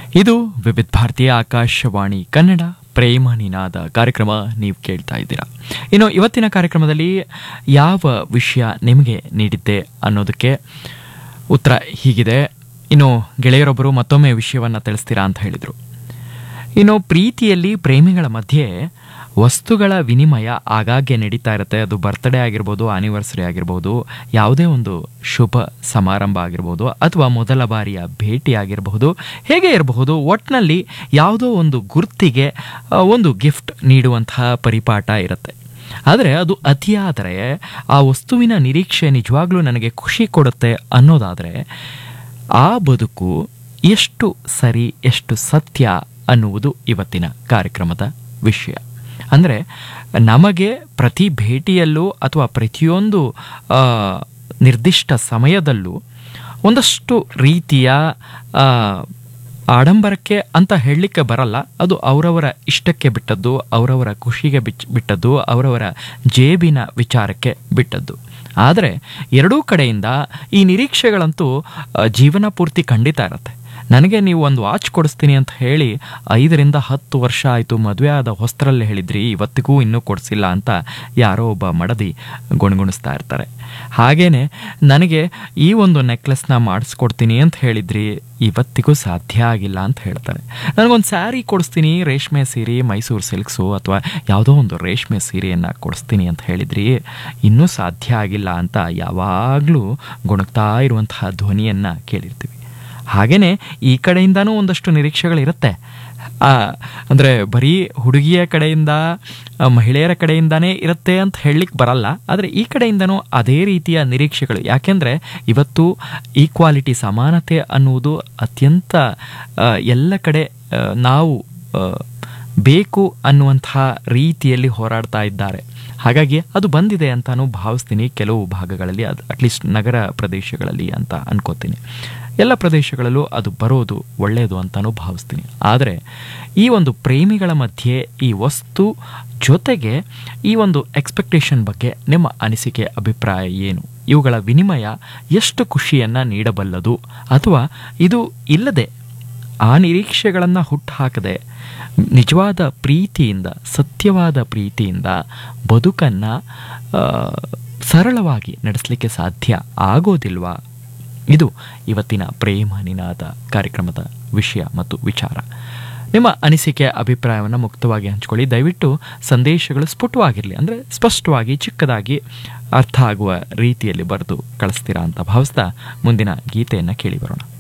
ಇದು ವಿವಿಧ ಭಾರತೀಯ ಆಕಾಶವಾಣಿ ಕನ್ನಡ ಪ್ರೇಮ ನಿನಾದ ಕಾರ್ಯಕ್ರಮ ನೀವು ಕೇಳ್ತಾ ಇದ್ದೀರಾ ಇನ್ನು ಇವತ್ತಿನ ಕಾರ್ಯಕ್ರಮದಲ್ಲಿ ಯಾವ ವಿಷಯ ನಿಮಗೆ ನೀಡಿದ್ದೆ ಅನ್ನೋದಕ್ಕೆ ಉತ್ತರ ಹೀಗಿದೆ ಇನ್ನು ಗೆಳೆಯರೊಬ್ಬರು ಮತ್ತೊಮ್ಮೆ ವಿಷಯವನ್ನು ತಿಳಿಸ್ತೀರಾ ಅಂತ ಹೇಳಿದರು ಇನ್ನು ಪ್ರೀತಿಯಲ್ಲಿ ಪ್ರೇಮಿಗಳ ಮಧ್ಯೆ ವಸ್ತುಗಳ ವಿನಿಮಯ ಆಗಾಗ್ಗೆ ನಡೀತಾ ಇರುತ್ತೆ ಅದು ಬರ್ತ್ಡೇ ಆಗಿರ್ಬೋದು ಆನಿವರ್ಸರಿ ಆಗಿರ್ಬೋದು ಯಾವುದೇ ಒಂದು ಶುಭ ಸಮಾರಂಭ ಆಗಿರ್ಬೋದು ಅಥವಾ ಮೊದಲ ಬಾರಿಯ ಭೇಟಿ ಆಗಿರಬಹುದು ಹೇಗೆ ಇರಬಹುದು ಒಟ್ಟಿನಲ್ಲಿ ಯಾವುದೋ ಒಂದು ಗುರ್ತಿಗೆ ಆ, ಒಂದು ಗಿಫ್ಟ್ ನೀಡುವಂತಹ ಪರಿಪಾಠ ಇರುತ್ತೆ ಆದರೆ ಅದು ಅತಿಯಾದರೆ ಆ ವಸ್ತುವಿನ ನಿರೀಕ್ಷೆ ನಿಜವಾಗ್ಲೂ ನನಗೆ ಖುಷಿ ಕೊಡುತ್ತೆ ಅನ್ನೋದಾದರೆ ಆ ಬದುಕು ಎಷ್ಟು ಸರಿ ಎಷ್ಟು ಸತ್ಯ ಅನ್ನುವುದು ಇವತ್ತಿನ ಕಾರ್ಯಕ್ರಮದ ವಿಷಯ ಅಂದರೆ ನಮಗೆ ಪ್ರತಿ ಭೇಟಿಯಲ್ಲೂ ಅಥವಾ ಪ್ರತಿಯೊಂದು ಆ, ನಿರ್ದಿಷ್ಟ ಸಮಯದಲ್ಲೂ ಒಂದಷ್ಟು ರೀತಿಯ ಆ, ಆಡಂಬರಕ್ಕೆ ಅಂತ ಹೇಳಲಿಕ್ಕೆ ಬರಲ್ಲ ಅದು ಅವರವರ ಇಷ್ಟಕ್ಕೆ ಬಿಟ್ಟದ್ದು ಅವರವರ ಖುಷಿಗೆ ಬಿಚ್ ಬಿಟ್ಟದ್ದು ಅವರವರ ಜೇಬಿನ ವಿಚಾರಕ್ಕೆ ಬಿಟ್ಟದ್ದು ಆದರೆ ಎರಡೂ ಕಡೆಯಿಂದ ಈ ನಿರೀಕ್ಷೆಗಳಂತೂ ಆ, ಜೀವನ ಪೂರ್ತಿ ಖಂಡಿತ ಇರುತ್ತೆ ನನಗೆ ನೀವು ಒಂದು ವಾಚ್ ಕೊಡಿಸ್ತೀನಿ ಅಂತ ಹೇಳಿ ಐದರಿಂದ ಹತ್ತು ವರ್ಷ ಆಯಿತು ಮದುವೆ ಆದ ಹೊಸ್ತರಲ್ಲಿ ಹೇಳಿದ್ರಿ ಇವತ್ತಿಗೂ ಇನ್ನೂ ಕೊಡಿಸಿಲ್ಲ ಅಂತ ಯಾರೋ ಒಬ್ಬ ಮಡದಿ ಗುಣಗುಣಿಸ್ತಾ ಇರ್ತಾರೆ ಹಾಗೇನೆ ನನಗೆ ಈ ಒಂದು ನೆಕ್ಲೆಸ್ನ ಮಾಡಿಸ್ಕೊಡ್ತೀನಿ ಅಂತ ಹೇಳಿದ್ರಿ ಇವತ್ತಿಗೂ ಸಾಧ್ಯ ಆಗಿಲ್ಲ ಅಂತ ಹೇಳ್ತಾರೆ ನನಗೊಂದು ಸ್ಯಾರಿ ಕೊಡಿಸ್ತೀನಿ ರೇಷ್ಮೆ ಸೀರೆ ಮೈಸೂರು ಸಿಲ್ಕ್ಸು ಅಥವಾ ಯಾವುದೋ ಒಂದು ರೇಷ್ಮೆ ಸೀರೆಯನ್ನು ಕೊಡಿಸ್ತೀನಿ ಅಂತ ಹೇಳಿದ್ರಿ ಇನ್ನೂ ಸಾಧ್ಯ ಆಗಿಲ್ಲ ಅಂತ ಯಾವಾಗಲೂ ಗುಣಗ್ತಾ ಇರುವಂತಹ ಧ್ವನಿಯನ್ನು ಕೇಳಿರ್ತೀವಿ ಹಾಗೇನೆ ಈ ಕಡೆಯಿಂದನೂ ಒಂದಷ್ಟು ನಿರೀಕ್ಷೆಗಳಿರುತ್ತೆ ಆ, ಅಂದ್ರೆ ಬರೀ ಹುಡುಗಿಯ ಕಡೆಯಿಂದ ಆ, ಮಹಿಳೆಯರ ಕಡೆಯಿಂದಾನೇ ಇರುತ್ತೆ ಅಂತ ಹೇಳಲಿಕ್ಕೆ ಬರಲ್ಲ ಆದರೆ ಈ ಕಡೆಯಿಂದನೂ ಅದೇ ರೀತಿಯ ನಿರೀಕ್ಷೆಗಳು ಯಾಕೆಂದರೆ ಇವತ್ತು ಈಕ್ವಾಲಿಟಿ ಸಮಾನತೆ ಅನ್ನುವುದು ಅತ್ಯಂತ ಆ, ಎಲ್ಲ ಕಡೆ ಆ, ನಾವು ಆ, ಬೇಕು ಅನ್ನುವಂತಹ ರೀತಿಯಲ್ಲಿ ಹೋರಾಡ್ತಾ ಇದ್ದಾರೆ ಹಾಗಾಗಿ ಅದು ಬಂದಿದೆ ಅಂತಾನು ಭಾವಿಸ್ತೀನಿ ಕೆಲವು ಭಾಗಗಳಲ್ಲಿ ಅದು ಅಟ್ಲೀಸ್ಟ್ ನಗರ ಪ್ರದೇಶಗಳಲ್ಲಿ ಅಂತ ಅನ್ಕೋತೀನಿ ಎಲ್ಲ ಪ್ರದೇಶಗಳಲ್ಲೂ ಅದು ಬರೋದು ಒಳ್ಳೆಯದು ಅಂತಾನು ಭಾವಿಸ್ತೀನಿ ಆದರೆ ಈ ಒಂದು ಪ್ರೇಮಿಗಳ ಮಧ್ಯೆ ಈ ವಸ್ತು ಜೊತೆಗೆ ಈ ಒಂದು ಎಕ್ಸ್ಪೆಕ್ಟೇಷನ್ ಬಗ್ಗೆ ನಿಮ್ಮ ಅನಿಸಿಕೆ ಅಭಿಪ್ರಾಯ ಏನು ಇವುಗಳ ವಿನಿಮಯ ಎಷ್ಟು ಖುಷಿಯನ್ನು ನೀಡಬಲ್ಲದು ಅಥವಾ ಇದು ಇಲ್ಲದೆ ಆ ನಿರೀಕ್ಷೆಗಳನ್ನು ಹುಟ್ಟುಹಾಕದೆ ನಿಜವಾದ ಪ್ರೀತಿಯಿಂದ ಸತ್ಯವಾದ ಪ್ರೀತಿಯಿಂದ ಬದುಕನ್ನು ಸರಳವಾಗಿ ನಡೆಸಲಿಕ್ಕೆ ಸಾಧ್ಯ ಆಗೋದಿಲ್ವಾ ಇದು ಇವತ್ತಿನ ಪ್ರೇಮ ನಿನಾದ ಕಾರ್ಯಕ್ರಮದ ವಿಷಯ ಮತ್ತು ವಿಚಾರ ನಿಮ್ಮ ಅನಿಸಿಕೆ ಅಭಿಪ್ರಾಯವನ್ನು ಮುಕ್ತವಾಗಿ ಹಂಚ್ಕೊಳ್ಳಿ ದಯವಿಟ್ಟು ಸಂದೇಶಗಳು ಸ್ಫುಟವಾಗಿರಲಿ ಅಂದರೆ ಸ್ಪಷ್ಟವಾಗಿ ಚಿಕ್ಕದಾಗಿ ಅರ್ಥ ಆಗುವ ರೀತಿಯಲ್ಲಿ ಬರೆದು ಕಳಿಸ್ತೀರಾ ಅಂತ ಭಾವಿಸ್ತಾ ಮುಂದಿನ ಗೀತೆಯನ್ನು ಕೇಳಿ ಬರೋಣ